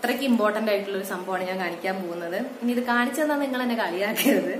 അത്രയ്ക്ക് ഇമ്പോർട്ടന്റ് ആയിട്ടുള്ള ഒരു സംഭവമാണ് ഞാൻ കാണിക്കാൻ പോകുന്നത് ഇനി ഇത് കാണിച്ചു തന്നാൽ നിങ്ങൾ എന്നെ കളിയാക്കരുത്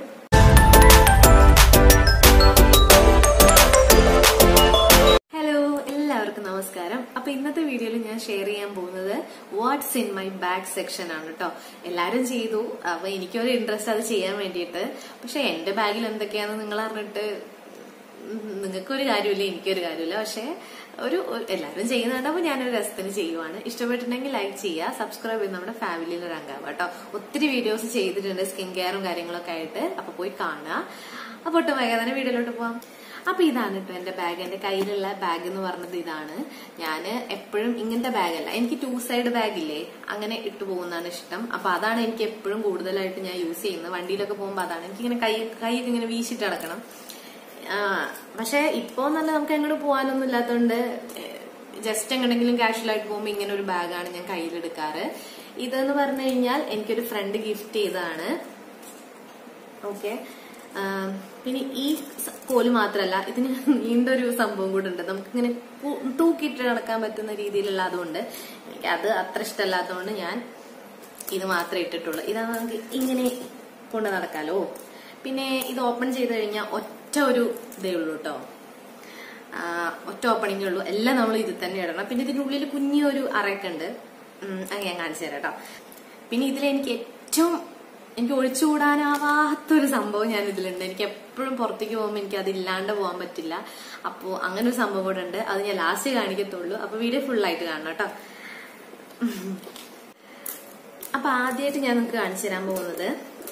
ഹലോ എല്ലാവർക്കും നമസ്കാരം അപ്പൊ ഇന്നത്തെ വീഡിയോയിൽ ഞാൻ ഷെയർ ചെയ്യാൻ പോകുന്നത് what's in my bag section ആണ് കേട്ടോ എല്ലാരും ചെയ്തു അപ്പൊ എനിക്കൊരു ഇൻട്രസ്റ്റ് അത് ചെയ്യാൻ വേണ്ടിയിട്ട് പക്ഷെ എന്റെ ബാഗിൽ എന്തൊക്കെയാണെന്ന് നിങ്ങൾ അറിഞ്ഞിട്ട് നിങ്ങൾക്കൊരു കാര്യമില്ല എനിക്കൊരു കാര്യമില്ല പക്ഷെ ഒരു ഒരു- എല്ലാവരും ചെയ്യുന്നുണ്ട് അപ്പൊ ഞാനൊരു രസത്തിന് ചെയ്യുവാണ് ഇഷ്ടപ്പെട്ടിട്ടുണ്ടെങ്കിൽ ലൈക്ക് ചെയ്യുക സബ്സ്ക്രൈബ് ചെയ്ത് നമ്മുടെ ഫാമിലിയിൽ ഒരു അംഗമാവുക കേട്ടോ ഒത്തിരി വീഡിയോസ് ചെയ്തിട്ടുണ്ട് സ്കിൻ കെയറും കാര്യങ്ങളൊക്കെ ആയിട്ട് അപ്പൊ പോയി കാണുക അപ്പൊ ഒട്ടും വൈകാതെ തന്നെ വീഡിയോയിലോട്ട് പോവാം അപ്പൊ ഇതാണ് കേട്ടോ എന്റെ ബാഗ് എന്റെ കയ്യിലുള്ള ബാഗ് എന്ന് പറഞ്ഞത് ഇതാണ് ഞാൻ എപ്പോഴും ഇങ്ങനത്തെ ബാഗല്ല എനിക്ക് ടു സൈഡ് ബാഗ് ഇല്ലേ അങ്ങനെ ഇട്ടു പോകുന്നതാണ് ഇഷ്ടം അപ്പൊ അതാണ് എനിക്ക് എപ്പോഴും കൂടുതലായിട്ട് ഞാൻ യൂസ് ചെയ്യുന്നത് വണ്ടിയിലൊക്കെ പോകുമ്പോൾ അതാണ് എനിക്കിങ്ങനെ കൈ കൈയൊക്കെ ഇങ്ങനെ വീശിട്ട് നടക്കണം ആ, പക്ഷെ ഇപ്പോ നല്ല നമുക്ക് എങ്ങോട്ട് പോകാനൊന്നും ഇല്ലാത്തതുകൊണ്ട് ജസ്റ്റ് എങ്ങോട്ടെങ്കിലും കാഷ്വൽ ആയിട്ട് പോകുമ്പോൾ ഇങ്ങനെ ഒരു ബാഗാണ് ഞാൻ കയ്യിലെടുക്കാറ് ഇതെന്ന് പറഞ്ഞു കഴിഞ്ഞാൽ എനിക്കൊരു ഫ്രണ്ട് ഗിഫ്റ്റ് ചെയ്തതാണ് ഓക്കെ പിന്നെ ഈ സ- കോല് മാത്രമല്ല ഇതിന് നീണ്ടൊരു സംഭവം കൂടെ ഉണ്ട് നമുക്കിങ്ങനെ പു- തൂക്കിയിട്ട് നടക്കാൻ പറ്റുന്ന രീതിയിലുള്ള അതുകൊണ്ട് എനിക്ക് അത് അത്ര ഇഷ്ടമല്ലാത്തതുകൊണ്ട് ഞാൻ ഇത് മാത്രമേ ഇട്ടിട്ടുള്ളൂ ഇതാണ് നമുക്ക് ഇങ്ങനെ കൊണ്ട് നടക്കാലോ പിന്നെ ഇത് ഓപ്പൺ ചെയ്ത് കഴിഞ്ഞാൽ ഒറ്റ ഒരു ഇതേ ഉള്ളൂ കേട്ടോ ആ, ഒറ്റ ഓപ്പണിംഗേ ഉള്ളൂ എല്ലാം നമ്മൾ ഇതിൽ തന്നെ ഇടണം പിന്നെ ഇതിന്റെ ഉള്ളിൽ കുഞ്ഞൊരു അറയൊക്കെ ഉണ്ട് ഉം, അത് ഞാൻ കാണിച്ചു തരാം കേട്ടോ പിന്നെ ഇതിൽ എനിക്ക് ഏറ്റവും എനിക്ക് ഒഴിച്ചുകൂടാനാവാത്തൊരു സംഭവം ഞാൻ ഇതിലുണ്ട് എനിക്ക് എപ്പോഴും പുറത്തേക്ക് പോകുമ്പോൾ എനിക്ക് അതില്ലാണ്ട് പോകാൻ പറ്റില്ല അപ്പോൾ അങ്ങനെ ഒരു സംഭവം കൂടെ ഉണ്ട് അത് ഞാൻ ലാസ്റ്റ് കാണിക്കത്തുള്ളൂ അപ്പൊ വീഡിയോ ഫുൾ ആയിട്ട് കാണണം കേട്ടോ അപ്പൊ ആദ്യമായിട്ട് ഞാൻ നിങ്ങൾക്ക് കാണിച്ചു തരാൻ പോകുന്നത്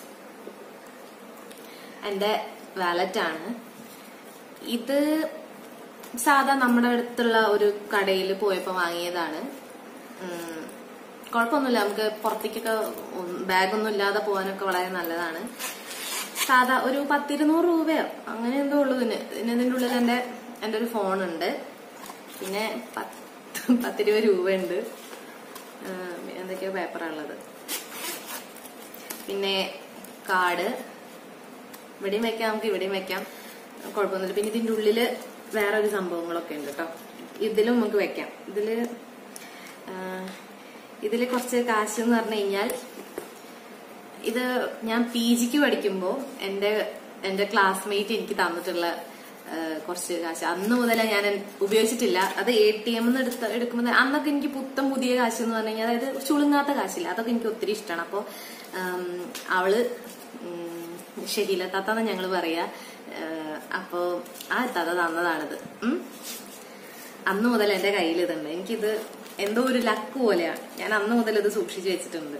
എന്റെ വാലറ്റ് ആണ് ഇത് സാധാ നമ്മുടെ അടുത്തുള്ള ഒരു കടയിൽ പോയപ്പോ വാങ്ങിയതാണ് ഉം, കുഴപ്പമൊന്നുമില്ല നമുക്ക് പുറത്തേക്കൊക്കെ ബാഗൊന്നും ഇല്ലാതെ പോകാനൊക്കെ വളരെ നല്ലതാണ് സാധാ ഒരു പത്തിരുന്നൂറ് രൂപയോ അങ്ങനെ എന്തോ ഉള്ളൂ ഇതിന് പിന്നെ ഇതിന്റെ ഉള്ളിൽ എന്റെ എന്റെ ഒരു ഫോണുണ്ട് പിന്നെ പത്ത് പത്തിരുപത് രൂപയുണ്ട് ഉം, പിന്നെ എന്തൊക്കെയോ പേപ്പറാണുള്ളത് പിന്നെ കാർഡ് ഇവിടെയും വെക്കാം നമുക്ക് ഇവിടെയും വെക്കാം കുഴപ്പമൊന്നുമില്ല പിന്നെ ഇതിന്റെ ഉള്ളില് വേറെ ഒരു സംഭവങ്ങളൊക്കെ ഉണ്ട് കേട്ടോ ഇതിലും നമുക്ക് വെക്കാം ഇതില് ആ, ഇതില് കുറച്ച് കാശ് എന്ന് പറഞ്ഞു കഴിഞ്ഞാൽ ഇത് ഞാൻ പി ജിക്ക് പഠിക്കുമ്പോൾ എന്റെ എന്റെ ക്ലാസ്മേറ്റ് എനിക്ക് തന്നിട്ടുള്ള ആ, കുറച്ച് കാശ് അന്ന് മുതലേ ഞാൻ ഉപയോഗിച്ചിട്ടില്ല അത് എ ടി എം എടുത്ത് എടുക്കുമ്പോൾ അന്നൊക്കെ എനിക്ക് പുത്തം പുതിയ കാശ് എന്ന് പറഞ്ഞു കഴിഞ്ഞാൽ അതായത് ചുളുങ്ങാത്ത കാശില്ല അതൊക്കെ എനിക്ക് ഒത്തിരി ഇഷ്ടമാണ് അപ്പോൾ അവള് ഉം, ഷഹീല താത്താന്ന് ഞങ്ങള് പറയാ ഏഹ് അപ്പോ ആ താത്ത തന്നതാണിത് ഉം. അന്ന് മുതൽ എന്റെ കയ്യിൽ ഇതുണ്ട് എനിക്കിത് എന്തോ ഒരു ലക്ക് പോലെയാണ് ഞാൻ അന്ന് മുതൽ ഇത് സൂക്ഷിച്ചു വെച്ചിട്ടുണ്ട്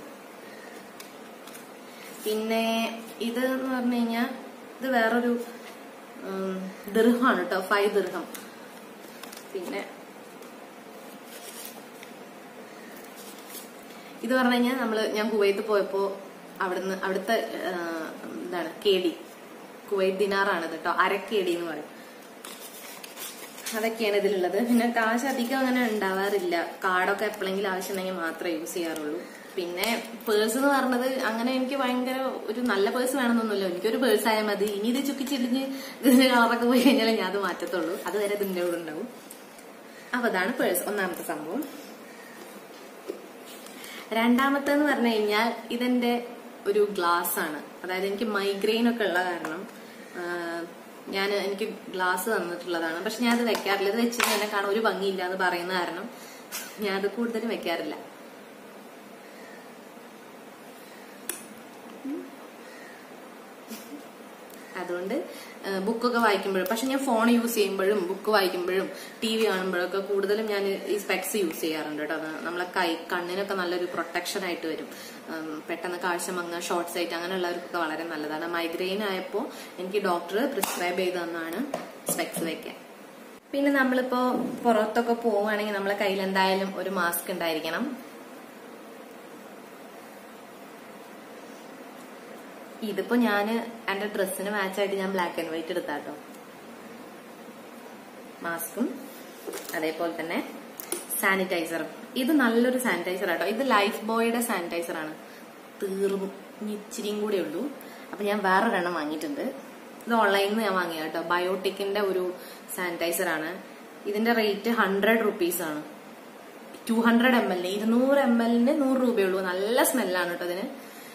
പിന്നെ ഇത് എന്ന് പറഞ്ഞു കഴിഞ്ഞാൽ ഇത് വേറൊരു ഉം, ദീർഘമാണ് കേട്ടോ ഫൈവ് ദീർഘം പിന്നെ ഇത് പറഞ്ഞു കഴിഞ്ഞാൽ നമ്മള് ഞാൻ കുവൈത്ത് പോയപ്പോ അവിടുന്ന് അവിടുത്തെ ആ, എന്താണ് കേടി കുവൈത്ത് ദിനാറാണ് കേട്ടോ അരക്കേടി എന്ന് പറയും അതൊക്കെയാണ് ഇതിലുള്ളത് പിന്നെ കാശ് അധികം അങ്ങനെ ഉണ്ടാവാറില്ല കാർഡൊക്കെ എപ്പോഴെങ്കിലും ആവശ്യമുണ്ടെങ്കിൽ മാത്രമേ യൂസ് ചെയ്യാറുള്ളൂ പിന്നെ പേഴ്സ് എന്ന് പറഞ്ഞത് അങ്ങനെ എനിക്ക് ഭയങ്കര ഒരു നല്ല പേഴ്സ് വേണമെന്നൊന്നുമില്ല എനിക്കൊരു പേഴ്സ് ആയാൽ മതി ഇനി ഇത് ചുക്കിച്ചിടിഞ്ഞ് ഇതിന്റെ കളറൊക്കെ പോയി കഴിഞ്ഞാൽ ഞാൻ അത് മാറ്റത്തുള്ളൂ അതുവരെ ഇതിന്റെ കൂടെ ഉണ്ടാവും അപ്പൊ അതാണ് പേഴ്സ് ഒന്നാമത്തെ സംഭവം രണ്ടാമത്തെന്ന് പറഞ്ഞു കഴിഞ്ഞാൽ ഇതെന്റെ ഒരു ഗ്ലാസ് ആണ് അതായത് എനിക്ക് മൈഗ്രെയിൻ ഒക്കെ ഉള്ള കാരണം ഞാൻ എനിക്ക് ഗ്ലാസ് തന്നിട്ടുള്ളതാണ് പക്ഷെ ഞാൻ അത് വെക്കാറില്ല ഇത് വെച്ചിട്ട് എന്നെ കാണാൻ ഒരു ഭംഗിയില്ല എന്ന് പറയുന്ന കാരണം ഞാൻ അത് കൂടുതലും വെക്കാറില്ല അതുകൊണ്ട് ബുക്കൊക്കെ വായിക്കുമ്പോഴും പക്ഷെ ഞാൻ ഫോൺ യൂസ് ചെയ്യുമ്പോഴും ബുക്ക് വായിക്കുമ്പോഴും ടി വി കാണുമ്പോഴൊക്കെ കൂടുതലും ഞാൻ ഈ സ്പെക്സ് യൂസ് ചെയ്യാറുണ്ട് കേട്ടോ അത് നമ്മളെ കൈ കണ്ണിനൊക്കെ നല്ലൊരു പ്രൊട്ടക്ഷൻ ആയിട്ട് വരും ഉം, പെട്ടെന്ന് കാഴ്ച മങ്ങ ഷോർട്ട് സൈറ്റ് അങ്ങനെയുള്ളവർക്കൊക്കെ വളരെ നല്ലതാണ് മൈഗ്രെയിൻ ആയപ്പോൾ എനിക്ക് ഡോക്ടർ പ്രിസ്ക്രൈബ് ചെയ്ത് തന്നാണ് സ്പെക്സ് വെക്കാൻ പിന്നെ നമ്മളിപ്പോ പുറത്തൊക്കെ പോവുകയാണെങ്കിൽ നമ്മളെ കയ്യിൽ എന്തായാലും ഒരു മാസ്ക് ഉണ്ടായിരിക്കണം ഇതിപ്പോ ഞാന് എന്റെ ഡ്രസ്സിന് മാച്ചായിട്ട് ഞാൻ ബ്ലാക്ക് ആൻഡ് വൈറ്റ് എടുത്താട്ടോ മാസ്കും അതേപോലെ തന്നെ സാനിറ്റൈസറും ഇത് നല്ലൊരു സാനിറ്റൈസർ ആട്ടോ ഇത് ലൈഫ് ബോയുടെ സാനിറ്റൈസർ ആണ് തീർന്നു ഇനി ഇച്ചിരിയും കൂടെ ഉള്ളൂ അപ്പൊ ഞാൻ വേറൊരെണ്ണം വാങ്ങിയിട്ടുണ്ട് ഇത് ഓൺലൈനിൽ നിന്ന് ഞാൻ വാങ്ങിയ കേട്ടോ ബയോട്ടിക്കിന്റെ ഒരു സാനിറ്റൈസർ ആണ് ഇതിന്റെ റേറ്റ് ഹൺഡ്രഡ് റുപ്പീസ് ആണ് ടു ഹൺഡ്രഡ് എം എല്ലിന് ഇരുന്നൂറ് എം എല്ലിന് നൂറ് രൂപയുള്ളൂ നല്ല സ്മെല്ലാണ് കേട്ടോ അതിന്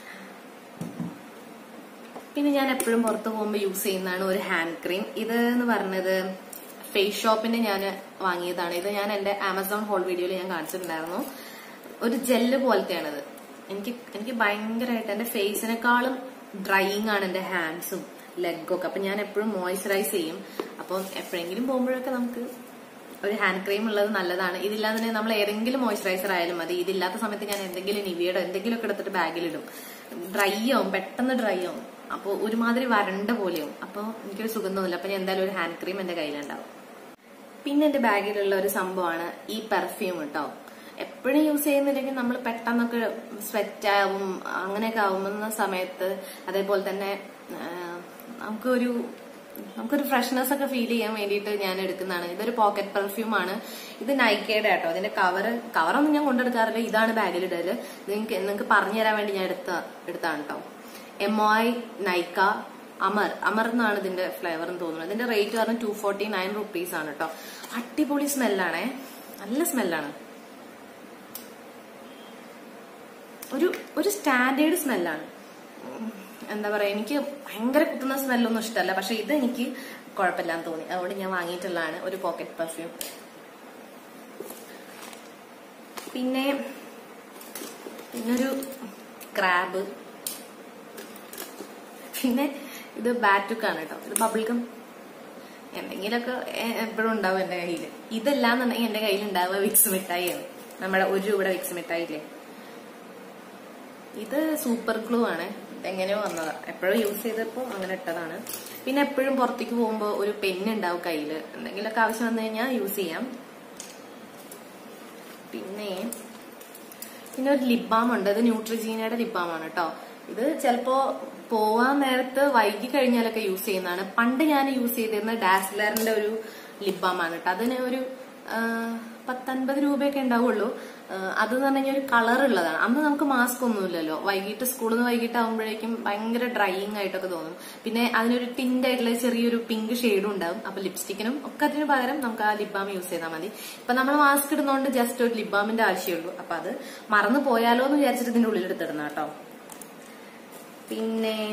പിന്നെ ഞാൻ എപ്പോഴും പുറത്ത് പോകുമ്പോൾ യൂസ് ചെയ്യുന്നതാണ് ഒരു ഹാൻഡ് ക്രീം ഇത് എന്ന് പറഞ്ഞത് ഫേസ് ഷോപ്പിന്റെ ഞാൻ വാങ്ങിയതാണ് ഇത് ഞാൻ എന്റെ ആമസോൺ ഹോൾ വീഡിയോയിൽ ഞാൻ കാണിച്ചിട്ടുണ്ടായിരുന്നു ഒരു ജെല്ല് പോലത്തെയാണിത് എനിക്ക് എനിക്ക് ഭയങ്കരമായിട്ട് എന്റെ ഫേസിനെക്കാളും ഡ്രൈയിങ് ആണ് എന്റെ ഹാൻഡ്സും ലെഗും ഒക്കെ അപ്പൊ ഞാൻ എപ്പോഴും മോയ്സ്ചറൈസ് ചെയ്യും അപ്പം എപ്പോഴെങ്കിലും പോകുമ്പോഴൊക്കെ നമുക്ക് ഒരു ഹാൻഡ് ക്രീം ഉള്ളത് നല്ലതാണ് ഇതില്ലാതെ തന്നെ നമ്മൾ ഏതെങ്കിലും മോയ്സ്ചറൈസർ ആയാലും മതി ഇതില്ലാത്ത സമയത്ത് ഞാൻ എന്തെങ്കിലും നിവിയുടെ എന്തെങ്കിലും ഒക്കെ എടുത്തിട്ട് ബാഗിലിടും ഡ്രൈ ആവും പെട്ടെന്ന് ഡ്രൈ ആവും അപ്പോൾ ഒരുമാതിരി വരണ്ട പോലെയാവും അപ്പോൾ എനിക്കൊരു സുഖം തോന്നില്ല അപ്പൊ ഞാൻ എന്തായാലും ഒരു ഹാൻഡ് ക്രീം എന്റെ കയ്യിലുണ്ടാവും പിന്നെ എന്റെ ബാഗിലുള്ള ഒരു സംഭവമാണ് ഈ പെർഫ്യൂം കേട്ടോ എപ്പോഴും യൂസ് ചെയ്യുന്നില്ലെങ്കിൽ നമ്മൾ പെട്ടെന്നൊക്കെ സ്വെറ്റ് ആവും അങ്ങനെയൊക്കെ ആവുന്ന സമയത്ത് അതേപോലെ തന്നെ ആ, നമുക്കൊരു നമുക്കൊരു ഫ്രഷ്നെസ് ഒക്കെ ഫീൽ ചെയ്യാൻ വേണ്ടിയിട്ട് ഞാൻ എടുക്കുന്നതാണ് ഇതൊരു പോക്കറ്റ് പെർഫ്യൂം ആണ് ഇത് നൈക്കയുടെ കേട്ടോ അതിന്റെ കവർ കവറൊന്നും ഞാൻ കൊണ്ടെടുക്കാറില്ല ഇതാണ് ബാഗിലിടല് നിങ്ങൾക്ക് നിങ്ങൾക്ക് പറഞ്ഞു തരാൻ വേണ്ടി ഞാൻ എടുത്ത എടുത്താണ് കേട്ടോ എം ഒ ഐ നൈക്ക അമർ അമർ എന്നാണ് ഇതിന്റെ ഫ്ലേവർ എന്ന് തോന്നുന്നത് ഇതിന്റെ റേറ്റ് പറഞ്ഞ ടു ഫോർട്ടി നയൻ റുപ്പീസ് ആണ് കേട്ടോ അടിപൊളി സ്മെല്ലാണേ നല്ല സ്മെല്ലാണ് ഒരു ഒരു സ്റ്റാൻഡേർഡ് സ്മെല്ലാണ് എന്താ പറയാ എനിക്ക് ഭയങ്കര കുത്തുന്ന സ്മെല്ലൊന്നും ഇഷ്ടമല്ല പക്ഷെ ഇത് എനിക്ക് കുഴപ്പമില്ലാന്ന് തോന്നി അതുകൊണ്ട് ഞാൻ വാങ്ങിയിട്ടുള്ളതാണ് ഒരു പോക്കറ്റ് പെർഫ്യൂം പിന്നെ പിന്നൊരു ക്രാബ് പിന്നെ ഇത് ബാറ്റുക്കാണ് കേട്ടോ ഇത് ബബിൾഗം എന്തെങ്കിലുമൊക്കെ എപ്പോഴും ഉണ്ടാവും എന്റെ കയ്യിൽ ഇതല്ലാന്നുണ്ടെങ്കിൽ എന്റെ കയ്യിൽ ഉണ്ടാവുക വിക്സ് മിഠായിയാണ് നമ്മുടെ ഒരു രൂപയുടെ വിക്സ് മിഠായി ഇല്ലേ ഇത് സൂപ്പർ ഗ്ലൂ ആണ് എങ്ങനെയോ വന്നതാ എപ്പോഴും യൂസ് ചെയ്തപ്പോ അങ്ങനെ ഇട്ടതാണ് പിന്നെ എപ്പോഴും പുറത്തേക്ക് പോകുമ്പോ ഒരു പെന്ന് ഉണ്ടാവും കയ്യില് എന്തെങ്കിലുമൊക്കെ ആവശ്യം വന്നു കഴിഞ്ഞാൽ യൂസ് ചെയ്യാം പിന്നെ പിന്നെ ഒരു ലിപ് ബാം ഉണ്ട് അത് ന്യൂട്രിജീനയുടെ ലിപ് ബാം ആണ് കേട്ടോ ഇത് ചിലപ്പോ പോവാൻ നേരത്ത് വൈകി കഴിഞ്ഞാലൊക്കെ യൂസ് ചെയ്യുന്നതാണ് പണ്ട് ഞാൻ യൂസ് ചെയ്തിരുന്ന ഡാസ്ലറിന്റെ ഒരു ലിപ് ബാം ആണ് കേട്ടോ അതിന് ഒരു ആ, പത്തൊൻപത് രൂപയൊക്കെ ഉണ്ടാവുള്ളൂ ആ, അത് എന്ന് പറഞ്ഞാൽ ഒരു കളർ ഉള്ളതാണ് അന്ന് നമുക്ക് മാസ്ക് ഒന്നുമില്ലല്ലോ വൈകിട്ട് സ്കൂളിൽ നിന്ന് വൈകിട്ട് ആകുമ്പോഴേക്കും ഭയങ്കര ഡ്രൈയിങ് ആയിട്ടൊക്കെ തോന്നും പിന്നെ അതിനൊരു ടിന്റ് ആയിട്ടുള്ള ചെറിയൊരു പിങ്ക് ഷെയ്ഡും ഉണ്ടാവും അപ്പൊ ലിപ്സ്റ്റിക്കിനും ഒക്കെ അതിന് പകരം നമുക്ക് ആ ലിപ് ബാം യൂസ് ചെയ്താൽ മതി ഇപ്പൊ നമ്മൾ മാസ്ക് ഇടുന്നതുകൊണ്ട് ജസ്റ്റ് ഒരു ലിപ് ബാമിന്റെ ആവശ്യമുള്ളൂ അപ്പൊ അത് മറന്നു പോയാലോ എന്ന് വിചാരിച്ചിട്ട് ഇതിന്റെ ഉള്ളിൽ എടുത്തിടുന്ന കേട്ടോ പിന്നെ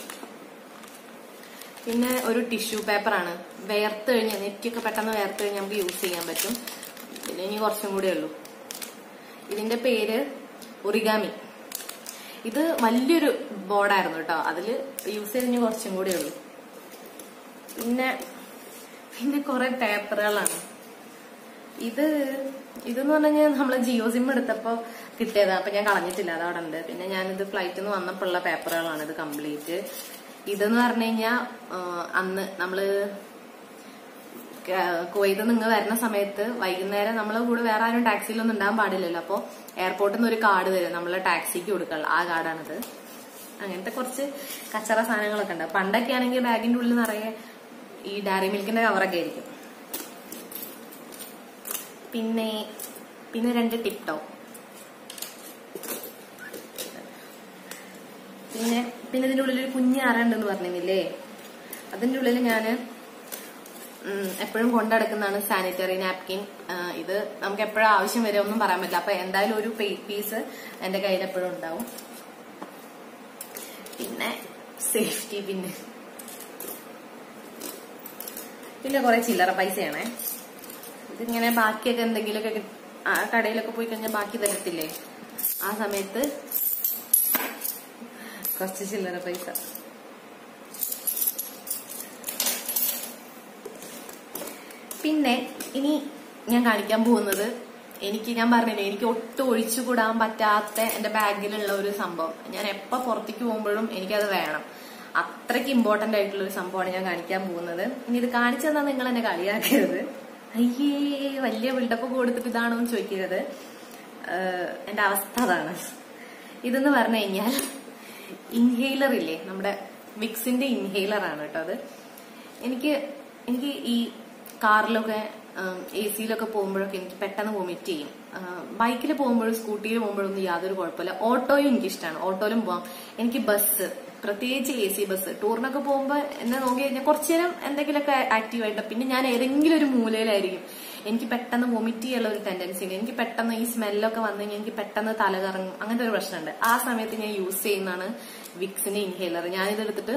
പിന്നെ ഒരു ടിഷ്യൂ പേപ്പറാണ് വേർത്ത് കഴിഞ്ഞ് നെറ്റൊക്കെ പെട്ടെന്ന് വേർത്ത് കഴിഞ്ഞ് നമുക്ക് യൂസ് ചെയ്യാൻ പറ്റും പിന്നെ ഇനി കുറച്ചും കൂടെ ഉള്ളൂ ഇതിന്റെ പേര് ഒറിഗാമി ഇത് വലിയൊരു ബോർഡായിരുന്നു കേട്ടോ അതില് യൂസ് ചെയ്തിന് കുറച്ചും കൂടെ ഉള്ളൂ പിന്നെ പിന്നെ കുറെ പേപ്പറുകളാണ് ഇത് ഇതെന്ന് പറഞ്ഞു കഴിഞ്ഞാൽ നമ്മള് ജിയോ സിം എടുത്തപ്പോ കിട്ടിയതാ അപ്പൊ ഞാൻ കളഞ്ഞിട്ടില്ല അത് അവിടെ ഉണ്ട് പിന്നെ ഞാനിത് ഫ്ലൈറ്റിൽ നിന്ന് വന്നപ്പോഴുള്ള പേപ്പറുകളാണ് ഇത് കംപ്ലീറ്റ് ഇതെന്ന് പറഞ്ഞു കഴിഞ്ഞാൽ അന്ന് നമ്മള് കുവൈത്ത് നിങ്ങൾ വരുന്ന സമയത്ത് വൈകുന്നേരം നമ്മളെ കൂടെ വേറെ ആരും ടാക്സിയിലൊന്നും ഉണ്ടാകാൻ പാടില്ലല്ലോ അപ്പോൾ എയർപോർട്ടിൽ നിന്ന് ഒരു കാർഡ് വരും നമ്മളെ ടാക്സിക്ക് കൊടുക്കാനുള്ള ആ കാർഡാണിത് അങ്ങനത്തെ കുറച്ച് കച്ചറ സാധനങ്ങളൊക്കെ ഉണ്ട് പണ്ടൊക്കെ ആണെങ്കിൽ ബാഗിന്റെ ഉള്ളിൽ നിറയെ ഈ ഡയറി മിൽക്കിന്റെ കവറൊക്കെ ആയിരിക്കും പിന്നെ പിന്നെ രണ്ട് ടിപ് ടോപ്പ് പിന്നെ പിന്നെ ഇതിന്റെ ഉള്ളിൽ ഒരു കുഞ്ഞ് അറ ഉണ്ടെന്ന് പറഞ്ഞില്ലേ അതിന്റെ ഉള്ളിൽ ഞാന് എപ്പോഴും കൊണ്ടടക്കുന്നതാണ് സാനിറ്ററി നാപ്കിൻ ഇത് നമുക്ക് എപ്പോഴും ആവശ്യം വരെ ഒന്നും പറയാൻ പറ്റില്ല അപ്പൊ എന്തായാലും ഒരു പീസ് എന്റെ കയ്യിൽ എപ്പോഴും ഉണ്ടാവും പിന്നെ സേഫ്റ്റി പിന്നെ പിന്നെ കുറെ ചില്ലറ പൈസയാണേ ഇതിങ്ങനെ ബാക്കിയൊക്കെ എന്തെങ്കിലുമൊക്കെ കിട്ട- ആ കടയിലൊക്കെ പോയി കഴിഞ്ഞാൽ ബാക്കി തരത്തില്ലേ ആ സമയത്ത് കുറച്ച് ചില്ലറ പൈസ പിന്നെ ഇനി ഞാൻ കാണിക്കാൻ പോകുന്നത് എനിക്ക് ഞാൻ പറഞ്ഞില്ലേ എനിക്ക് ഒട്ടും ഒഴിച്ചുകൂടാൻ പറ്റാത്ത എന്റെ ബാഗിലുള്ള ഒരു സംഭവം ഞാൻ എപ്പോ പുറത്തേക്ക് പോകുമ്പോഴും എനിക്കത് വേണം അത്രയ്ക്ക് ഇമ്പോർട്ടന്റ് ആയിട്ടുള്ള ഒരു സംഭവമാണ് ഞാൻ കാണിക്കാൻ പോകുന്നത് ഇനി ഇത് കാണിച്ചു തന്നാൽ നിങ്ങൾ എന്നെ കളിയാക്കരുത് അയ്യേ വലിയ ബിൽഡപ്പ് കൊടുത്തിട്ട് ഇതാണോ എന്ന് ചോദിക്കരുത് ഏഹ് എന്റെ അവസ്ഥ അതാണ് ഇതെന്ന് പറഞ്ഞു കഴിഞ്ഞാൽ ഇൻഹെയിലർ ഇല്ലേ നമ്മുടെ വിക്സിന്റെ ഇൻഹെയിലർ ആണ് കേട്ടോ അത് എനിക്ക് എനിക്ക് ഈ കാറിലൊക്കെ എ സിയിലൊക്കെ പോകുമ്പോഴൊക്കെ എനിക്ക് പെട്ടെന്ന് വൊമിറ്റ് ചെയ്യും ബൈക്കിൽ പോകുമ്പോഴും സ്കൂട്ടിയിൽ പോകുമ്പോഴൊന്നും യാതൊരു കുഴപ്പമില്ല ഓട്ടോയും എനിക്ക് ഇഷ്ടമാണ് ഓട്ടോയിലും പോവാം എനിക്ക് ബസ് പ്രത്യേകിച്ച് എ സി ബസ് ടൂറിനൊക്കെ പോകുമ്പോൾ എന്നെ നോക്കി കഴിഞ്ഞാൽ കുറച്ചു നേരം എന്തെങ്കിലുമൊക്കെ ആക്റ്റീവ് ആയിട്ട് പിന്നെ ഞാൻ ഏതെങ്കിലും ഒരു മൂലയിലായിരിക്കും എനിക്ക് പെട്ടെന്ന് വൊമിറ്റ് ചെയ്യാനുള്ള ഒരു ടെൻഡൻസി ഉണ്ട് എനിക്ക് പെട്ടെന്ന് ഈ സ്മെല്ലൊക്കെ വന്നു കഴിഞ്ഞാൽ എനിക്ക് പെട്ടെന്ന് തല കറങ്ങും അങ്ങനത്തെ ഒരു പ്രശ്നമുണ്ട് ആ സമയത്ത് ഞാൻ യൂസ് ചെയ്യുന്നതാണ് വിക്സിന്റെ ഇൻഹേലർ ഞാനിത് എടുത്തിട്ട്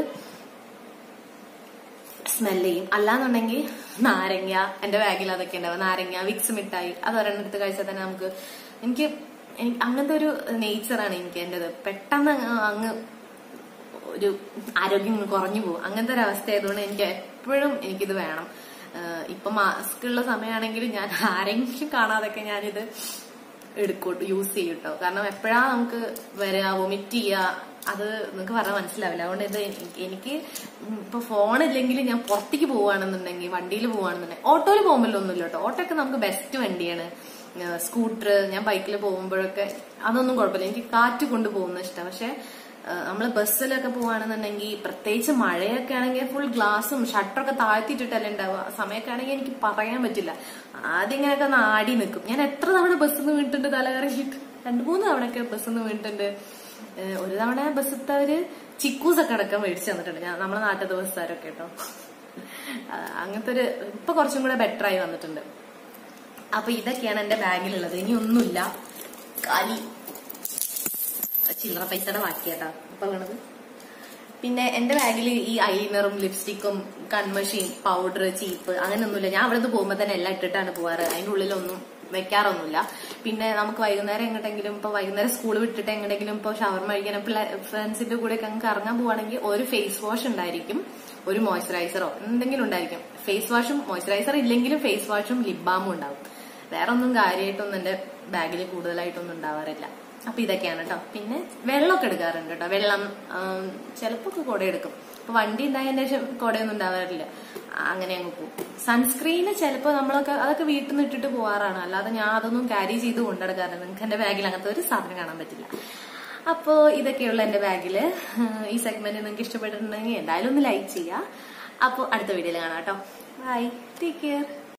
സ്മെല് ചെയ്യും അല്ലാന്നുണ്ടെങ്കിൽ നാരങ്ങ എന്റെ ബാഗിൽ അതൊക്കെ ഉണ്ടാവും നാരങ്ങ വിക്സ് മിഠായി അത് ഒരെണ്ണം എടുത്ത് കഴിച്ചാൽ തന്നെ നമുക്ക് എനിക്ക് എനിക്ക് അങ്ങനത്തെ ഒരു നേച്ചറാണ് എനിക്ക് എന്റേത് പെട്ടെന്ന് അങ്ങ് അങ്ങ് ഒരു ആരോഗ്യം ഇങ്ങ് കുറഞ്ഞു പോകും അങ്ങനത്തെ ഒരു അവസ്ഥ ആയതുകൊണ്ട് എനിക്ക് എപ്പോഴും എനിക്കിത് വേണം ആഹ് ഇപ്പൊ മാസ്ക് ഉള്ള സമയമാണെങ്കിൽ ഞാൻ ആരെങ്കിലും കാണാതൊക്കെ ഞാനിത് എടുക്കൂട്ട് യൂസ് ചെയ്യും കേട്ടോ കാരണം എപ്പോഴാ നമുക്ക് വരിക വൊമിറ്റ് ചെയ്യുക അത് നിങ്ങൾക്ക് പറഞ്ഞാൽ മനസ്സിലാവില്ല അതുകൊണ്ട് ഇത് എനിക്ക് എനിക്ക് ഇപ്പൊ ഫോണില്ലെങ്കിൽ ഞാൻ പുറത്തേക്ക് പോവുകയാണെന്നുണ്ടെങ്കിൽ വണ്ടിയിൽ പോവുകയാണെന്നുണ്ടെങ്കിൽ ഓട്ടോയിൽ പോകുമ്പോൾ ഒന്നുമില്ല കേട്ടോ ഓട്ടോ ഒക്കെ നമുക്ക് ബെസ്റ്റ് വണ്ടിയാണ് സ്കൂട്ടർ ഞാൻ ബൈക്കിൽ പോകുമ്പോഴൊക്കെ അതൊന്നും കുഴപ്പമില്ല എനിക്ക് കാറ്റ് കൊണ്ട് പോകുന്നത് ഇഷ്ടം പക്ഷെ നമ്മൾ ബസ്സിലൊക്കെ പോവാണെന്നുണ്ടെങ്കിൽ പ്രത്യേകിച്ച് മഴയൊക്കെ ആണെങ്കിൽ ഫുൾ ഗ്ലാസും ഷട്ടറൊക്കെ താഴ്ത്തിയിട്ടിട്ടല്ലേ ഉണ്ടാവുക സമയമൊക്കെ ആണെങ്കിൽ എനിക്ക് പറയാൻ പറ്റില്ല ആദ്യം ഇങ്ങനെയൊക്കെ ഒന്ന് ആടി നിൽക്കും ഞാൻ എത്ര തവണ ബസ്സിൽ നിന്ന് വീണിട്ടുണ്ട് തല കറങ്ങിയിട്ട് രണ്ടു മൂന്ന് തവണയൊക്കെ ബസ്സിൽ നിന്ന് വീണിട്ടുണ്ട് ഏഹ് ഒരു തവണ ബസ്സിത്തവര് ചിക്കൂസൊക്കെ അടക്കം മേടിച്ചു തന്നിട്ടുണ്ട് ഞാൻ നമ്മളെ നാട്ടിലത്തെ ബസ്സുകാരൊക്കെ കേട്ടോ ആ, അങ്ങനത്തെ ഒരു ഇപ്പൊ കുറച്ചും കൂടെ ബെറ്റർ ആയി വന്നിട്ടുണ്ട് അപ്പൊ ഇതൊക്കെയാണ് എന്റെ ബാഗിലുള്ളത് ഇനി ഒന്നുമില്ല കാലി ചില്ലറ പൈസയുടെ ബാക്കിയാട്ടാ ഇപ്പൊ വീണത് പിന്നെ എന്റെ ബാഗിൽ ഈ ഐലൈനറും ലിപ്സ്റ്റിക്കും കൺമഷിയും പൗഡർ ചീപ്പ് അങ്ങനെയൊന്നുമില്ല ഞാൻ അവിടെ നിന്ന് പോകുമ്പോൾ തന്നെ എല്ലാം ഇട്ടിട്ടാണ് പോവാറ് അതിന്റെ ഉള്ളിലൊന്നും വെക്കാറൊന്നുമില്ല പിന്നെ നമുക്ക് വൈകുന്നേരം എങ്ങോട്ടെങ്കിലും ഇപ്പൊ വൈകുന്നേരം സ്കൂൾ വിട്ടിട്ട് എങ്ങോട്ടെങ്കിലും ഇപ്പൊ ഷവർമ കഴിക്കാൻ ഫ്രണ്ട്സിന്റെ കൂടെ ഒക്കെ അങ്ങ് കറങ്ങാൻ പോവാണെങ്കിൽ ഒരു ഫേസ് വാഷ് ഉണ്ടായിരിക്കും ഒരു മോയ്സ്ചറൈസറോ എന്തെങ്കിലും ഉണ്ടായിരിക്കും ഫേസ് വാഷും മോയ്സ്ചറൈസർ ഇല്ലെങ്കിലും ഫേസ് വാഷും ലിപ് ബാമും ഉണ്ടാവും വേറെ ഒന്നും കാര്യമായിട്ടൊന്നും എന്റെ ബാഗിൽ കൂടുതലായിട്ടൊന്നും ഉണ്ടാവാറില്ല അപ്പൊ ഇതൊക്കെയാണ് കേട്ടോ പിന്നെ വെള്ളമൊക്കെ എടുക്കാറുണ്ട് കേട്ടോ വെള്ളം ആം, ചിലപ്പോ ഒക്കെ കുട എടുക്കും ഇപ്പൊ വണ്ടി ഉണ്ടായതിന്റെ ശേഷം കുടയൊന്നും ഉണ്ടാവാറില്ല അങ്ങനെ അങ്ങ് പോകും സൺസ്ക്രീന് ചിലപ്പോ നമ്മളൊക്കെ അതൊക്കെ വീട്ടിൽ നിന്ന് ഇട്ടിട്ട് പോവാറാണ് അല്ലാതെ ഞാൻ അതൊന്നും ക്യാരി ചെയ്ത് കൊണ്ടെടുക്കാറില്ല നിങ്ങൾക്ക് എന്റെ ബാഗിൽ അങ്ങനത്തെ ഒരു സാധനം കാണാൻ പറ്റില്ല അപ്പോ ഇതൊക്കെയുള്ള എന്റെ ബാഗില് ഈ സെഗ്മെന്റ് നിങ്ങൾക്ക് ഇഷ്ടപ്പെട്ടിട്ടുണ്ടെങ്കിൽ എന്തായാലും ഒന്ന് ലൈക്ക് ചെയ്യുക അപ്പോൾ അടുത്ത വീഡിയോയിൽ കാണാം കേട്ടോ ബൈ ടേക്ക് കെയർ